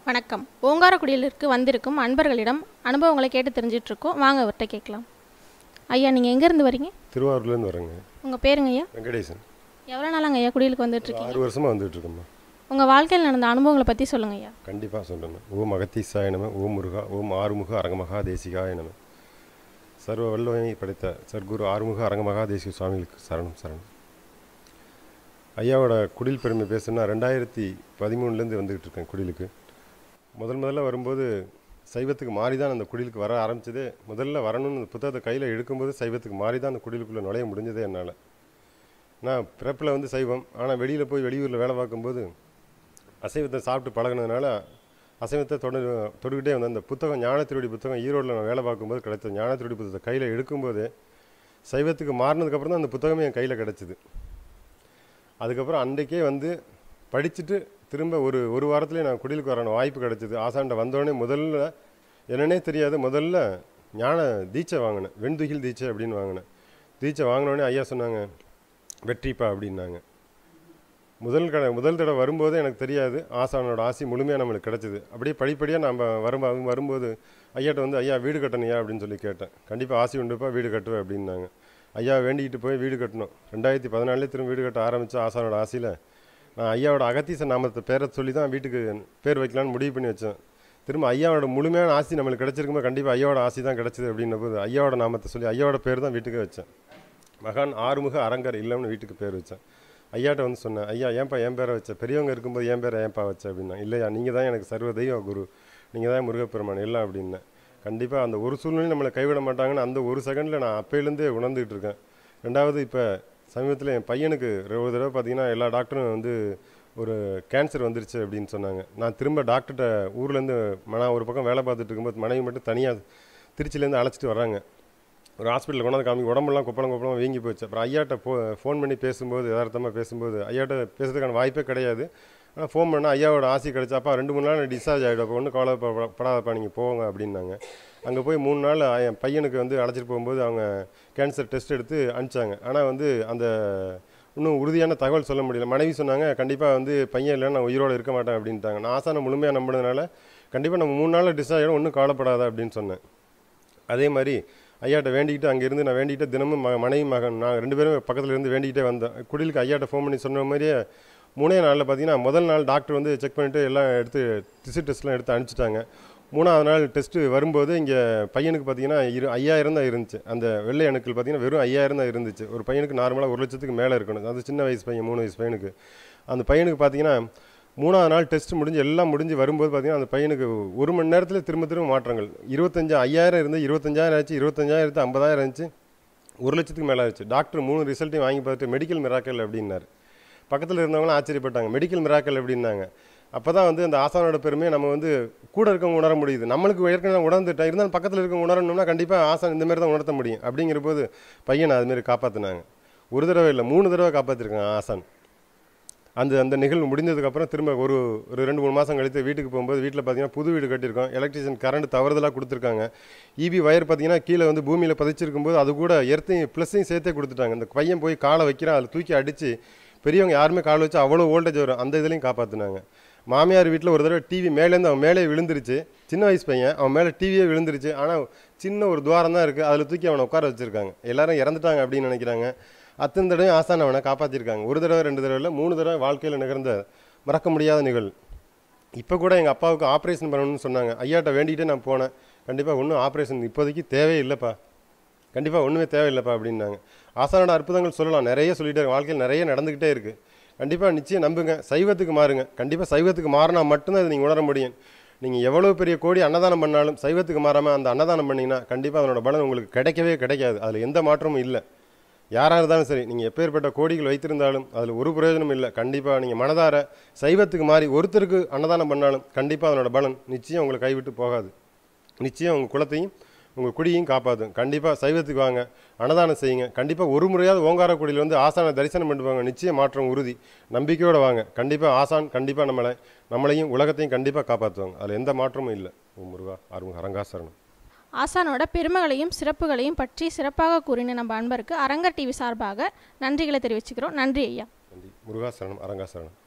வணக்கம் ஓங்காரக்குடியிலிருக்கு வந்திருக்கும் அன்பர்களிடம் அனுபவங்களை கேட்டு தெரிஞ்சிட்டு இருக்கோம் வாங்க அவர்கிட்ட கேட்கலாம் ஐயா நீங்கள் எங்கேருந்து வரீங்க திருவாரூர்லேருந்து வரேங்க உங்கள் பேருங்க ஐயா வெங்கடேசன் எவ்வளோ நாளாங்க ஐயா குடியிலுக்கு வந்துட்டு ஒரு இருக்கீங்க ஆறு வருஷமாக வந்துட்டு இருக்கோம்மா உங்கள் வாழ்க்கையில் நடந்த அனுபவங்களை பற்றி சொல்லுங்க ஐயா கண்டிப்பாக சொல்கிறேன் ஓம் அகத்தீசாய நம ஓம் முருகா ஓம் ஆறுமுக அரங்கமகா தேசிகாய நம சர்வ வல்லமை படைத்த சர்க்குரு ஆறுமுக அரங்கமகா தேசிக சுவாமிகளுக்கு சரணம் சரணம் ஐயாவோட குடில் பெருமை பேசணும்னா ரெண்டாயிரத்தி பதிமூணுலேருந்து வந்துக்கிட்டு இருக்கேன் குடிலுக்கு முதல் முதல்ல வரும்போது சைவத்துக்கு மாறி தான் அந்த குடிலுக்கு வர ஆரம்பிச்சதே முதல்ல வரணும்னு அந்த புத்தகத்தை கையில் எடுக்கும்போது சைவத்துக்கு மாறி தான் அந்த குடிலுக்குள்ளே நுழைய முடிஞ்சதே என்னால் நான் பிறப்பில் வந்து சைவம் ஆனால் வெளியில் போய் வெளியூரில் வேலை பார்க்கும்போது அசைவத்தை சாப்பிட்டு பழகுனதுனால அசைவத்தை தொடர் தொடுக்கிட்டே வந்தேன் அந்த புத்தகம் ஞானத்திருடி புத்தகம் ஈரோட்டில் நான் வேலை பார்க்கும்போது கிடைத்த ஞானத்திருடி புத்தகத்தை கையில் எடுக்கும்போது சைவத்துக்கு மாறினதுக்கப்புறம் தான் அந்த புத்தகமே என் கையில் கிடச்சிது அதுக்கப்புறம் அன்றைக்கே வந்து படிச்சுட்டு திரும்ப ஒரு ஒரு வாரத்துலேயே நான் குடிலுக்கு வரான வாய்ப்பு கிடச்சிது ஆசாண்ட வந்தோடனே முதல்ல என்னன்னே தெரியாது முதல்ல ஞான தீட்சை வாங்கினேன் வெண்துகில் தீட்சை அப்படின்னு வாங்கினேன் தீட்சை வாங்கினோடனே ஐயா சொன்னாங்க வெற்றிப்பா அப்படின்னாங்க முதல் கடை முதல் தடவை வரும்போதே எனக்கு தெரியாது ஆசானோட ஆசி முழுமையாக நம்மளுக்கு கிடச்சிது அப்படியே படிப்படியாக நம்ம வரும் அவங்க வரும்போது ஐயாட்ட வந்து ஐயா வீடு கட்டணையா அப்படின்னு சொல்லி கேட்டேன் கண்டிப்பாக ஆசி உண்டுப்பா வீடு கட்டுவேன் அப்படின்னாங்க ஐயா வேண்டிக்கிட்டு போய் வீடு கட்டணும் ரெண்டாயிரத்தி பதினாலே திரும்ப வீடு கட்ட ஆரம்பித்த ஆசானோட ஆசையில் நான் ஐயாவோட அகத்தீச நாமத்தை பேரை சொல்லி தான் வீட்டுக்கு பேர் வைக்கலான்னு முடிவு பண்ணி வச்சேன் திரும்ப ஐயாவோட முழுமையான ஆசி நம்மளுக்கு கிடச்சிருக்கும்போது கண்டிப்பாக ஐயாவோட ஆசி தான் கிடச்சிது அப்படின்ன போது ஐயாவோட நாமத்தை சொல்லி ஐயாவோட பேர் தான் வீட்டுக்கு வச்சேன் மகான் ஆறுமுக அரங்கர் இல்லம்னு வீட்டுக்கு பேர் வச்சேன் ஐயாட்ட வந்து சொன்னேன் ஐயா ஏன்பா என் பேரை வச்ச பெரியவங்க இருக்கும்போது என் பேரை ஏன்பா வச்ச அப்படின்னா இல்லையா நீங்கள் தான் எனக்கு சர்வ தெய்வ குரு நீங்கள் தான் முருகப்பெருமான் எல்லாம் அப்படின்னேன் கண்டிப்பாக அந்த ஒரு சூழ்நிலை நம்மளை கைவிட மாட்டாங்கன்னு அந்த ஒரு செகண்டில் நான் அப்பையிலேருந்தே உணர்ந்துகிட்டு இருக்கேன் ரெண்டாவது இப்போ சமீபத்தில் என் பையனுக்கு ஒரு தடவை பார்த்தீங்கன்னா எல்லா டாக்டரும் வந்து ஒரு கேன்சர் வந்துருச்சு அப்படின்னு சொன்னாங்க நான் திரும்ப டாக்டர்கிட்ட ஊர்லேருந்து நான் ஒரு பக்கம் வேலை பார்த்துட்டு இருக்கும்போது மனைவி மட்டும் தனியாக திருச்சிலேருந்து அழைச்சிட்டு வர்றாங்க ஒரு ஹாஸ்பிட்டலில் கொண்டாந்து காமி உடம்பெல்லாம் கொப்பளம் கொப்பளம் வீங்கி போச்சு அப்புறம் ஐயாட்ட ஃபோ ஃபோன் பண்ணி பேசும்போது யதார்த்தமாக பேசும்போது ஐயாட்ட பேசுறதுக்கான வாய்ப்பே கிடையாது ஆனால் ஃபோன் பண்ணால் ஐயாவோட ஆசை கிடைச்சாப்பா ரெண்டு மூணு நாள் டிஸ்சார்ஜ் ஆகிடும் அப்போ ஒன்றும் கவலைப்படாதப்பா நீங்கள் போங்க அப்படின்னாங்க அங்கே போய் மூணு நாள் என் பையனுக்கு வந்து அழைச்சிட்டு போகும்போது அவங்க கேன்சர் டெஸ்ட் எடுத்து அனுப்பிச்சாங்க ஆனால் வந்து அந்த இன்னும் உறுதியான தகவல் சொல்ல முடியல மனைவி சொன்னாங்க கண்டிப்பாக வந்து பையன் இல்லைன்னா நான் உயிரோடு இருக்க மாட்டேன் அப்படின்ட்டாங்க நான் ஆசானை முழுமையாக நம்பினதுனால கண்டிப்பாக நம்ம மூணு நாளில் டிஸ்சார்ஜ் ஆகிடும் ஒன்றும் கவலைப்படாத அப்படின்னு சொன்னேன் அதே மாதிரி ஐயாட்ட வேண்டிக்கிட்டு அங்கேருந்து நான் வேண்டிக்கிட்டு தினமும் ம மனைவி மகன் நான் ரெண்டு பேரும் பக்கத்தில் இருந்து வேண்டிக்கிட்டே வந்தேன் குடிலுக்கு ஐயாட்ட ஃபோன் பண்ணி சொன்ன மாதிரியே மூணே நாளில் பார்த்தீங்கன்னா முதல் நாள் டாக்டர் வந்து செக் பண்ணிவிட்டு எல்லாம் எடுத்து டிசி டெஸ்ட்லாம் எடுத்து அனுப்பிச்சிட்டாங்க மூணாவது நாள் டெஸ்ட்டு வரும்போது இங்கே பையனுக்கு பார்த்தீங்கன்னா இரு ஐயாயிரம் தான் இருந்துச்சு அந்த வெள்ளை அணுக்கள் பார்த்தீங்கன்னா வெறும் ஐயாயிரம் தான் இருந்துச்சு ஒரு பையனுக்கு நார்மலாக ஒரு லட்சத்துக்கு மேலே இருக்கணும் அது சின்ன வயசு பையன் மூணு வயசு பையனுக்கு அந்த பையனுக்கு பார்த்தீங்கன்னா மூணாவது நாள் டெஸ்ட் முடிஞ்சு எல்லாம் முடிஞ்சு வரும்போது பார்த்தீங்கன்னா அந்த பையனுக்கு ஒரு மணி நேரத்தில் திரும்ப திரும்ப மாற்றங்கள் இருபத்தஞ்சு ஐயாயிரம் இருந்து இருபத்தஞ்சாயிரம் ஆச்சு இருபத்தஞ்சாயிரத்து ஐம்பதாயிரம் இருந்துச்சு ஒரு லட்சத்துக்கு மேலே ஆச்சு டாக்டர் மூணு ரிசல்ட்டையும் வாங்கி பார்த்துட்டு மெடிக்கல் மிராக்கல் அப்படின்னாரு பக்கத்தில் இருந்தவங்களாம் ஆச்சரியப்பட்டாங்க மெடிக்கல் மிராக்கல் அப்படின்னாங்க அப்போ தான் வந்து அந்த ஆசானோட பெருமையை நம்ம வந்து கூட இருக்கவங்க உணர முடியுது நம்மளுக்கு ஏற்கனவே உணர்ந்துட்டேன் இருந்தாலும் பக்கத்தில் இருக்கவங்க உணரணும்னா கண்டிப்பாக ஆசான் இந்த மாதிரி தான் உணர்த்த முடியும் அப்படிங்கிற போது பையனை அதுமாரி காப்பாற்றினாங்க ஒரு தடவை இல்லை மூணு தடவை காப்பாற்றிருக்காங்க ஆசான் அந்த அந்த நிகழ்வு முடிந்ததுக்கப்புறம் திரும்ப ஒரு ஒரு ரெண்டு மூணு மாதம் கழித்து வீட்டுக்கு போகும்போது வீட்டில் பார்த்தீங்கன்னா புது வீடு கட்டியிருக்கோம் எலக்ட்ரிஷியன் கரண்ட் தவறுதலாக கொடுத்துருக்காங்க இபி வயர் பார்த்தீங்கன்னா கீழே வந்து பூமியில் பதிச்சிருக்கும் போது அது கூட எர்த்தையும் ப்ளஸ்ஸையும் சேர்த்தே கொடுத்துட்டாங்க இந்த பையன் போய் காலை வைக்கிறான் அதில் தூக்கி அடித்து பெரியவங்க யாருமே கால் வச்சு அவ்வளோ வோல்டேஜ் வரும் அந்த இதுலையும் காப்பாற்றினாங்க மாமியார் வீட்டில் ஒரு தடவை டிவி மேலேருந்து அவன் மேலே விழுந்துருச்சு சின்ன வயசு பையன் அவன் மேலே டிவியே விழுந்துருச்சு ஆனால் சின்ன ஒரு துவாரம் தான் இருக்குது அதில் தூக்கி அவனை உட்கார வச்சுருக்காங்க எல்லாரும் இறந்துட்டாங்க அப்படின்னு நினைக்கிறாங்க அத்தனை தடவை ஆசான் அவனை காப்பாற்றிருக்காங்க ஒரு தடவை ரெண்டு தடவை இல்லை மூணு தடவை வாழ்க்கையில் நிகழ்ந்த மறக்க முடியாத நிகழ்வு இப்போ கூட எங்கள் அப்பாவுக்கு ஆப்ரேஷன் பண்ணணும்னு சொன்னாங்க ஐயாட்ட வேண்டிகிட்டே நான் போனேன் கண்டிப்பாக ஒன்றும் ஆப்ரேஷன் இப்போதைக்கு தேவையே இல்லைப்பா கண்டிப்பாக ஒன்றுமே தேவையில்லைப்பா அப்படின்னாங்க ஆசானோட அற்புதங்கள் சொல்லலாம் நிறைய சொல்லிட்டே இருக்கு வாழ்க்கையில் நிறைய நடந்துக்கிட்டே இருக்குது கண்டிப்பாக நிச்சயம் நம்புங்க சைவத்துக்கு மாறுங்க கண்டிப்பாக சைவத்துக்கு மாறினா மட்டும்தான் இதை நீங்கள் உணர முடியும் நீங்கள் எவ்வளோ பெரிய கோடி அன்னதானம் பண்ணாலும் சைவத்துக்கு மாறாமல் அந்த அன்னதானம் பண்ணிங்கன்னா கண்டிப்பாக அதனோட பலன் உங்களுக்கு கிடைக்கவே கிடைக்காது அதில் எந்த மாற்றமும் இல்லை யாராக இருந்தாலும் சரி நீங்கள் எப்பேற்பட்ட கோடிகள் வைத்திருந்தாலும் அதில் ஒரு பிரயோஜனம் இல்லை கண்டிப்பாக நீங்கள் மனதார சைவத்துக்கு மாறி ஒருத்தருக்கு அன்னதானம் பண்ணாலும் கண்டிப்பாக அதனோட பலன் நிச்சயம் உங்களை கைவிட்டு போகாது நிச்சயம் உங்கள் குலத்தையும் உங்கள் குடியையும் காப்பாற்றும் கண்டிப்பாக சைவத்துக்கு வாங்க அன்னதானம் செய்யுங்க கண்டிப்பாக ஒரு முறையாவது ஓங்காரக்குடியில் வந்து ஆசானை தரிசனம் பண்ணிட்டு வாங்க நிச்சயம் மாற்றம் உறுதி நம்பிக்கையோடு வாங்க கண்டிப்பாக ஆசான் கண்டிப்பாக நம்மளை நம்மளையும் உலகத்தையும் கண்டிப்பாக காப்பாற்றுவாங்க அதில் எந்த மாற்றமும் இல்லை ஓ முருகா அருங்க அரங்காசரணம் ஆசானோட பெருமைகளையும் சிறப்புகளையும் பற்றி சிறப்பாக கூறின நம்ம அன்பருக்கு அரங்கர் டிவி சார்பாக நன்றிகளை தெரிவிச்சுக்கிறோம் நன்றி ஐயா நன்றி முருகாசரணம் அரங்காசரணம்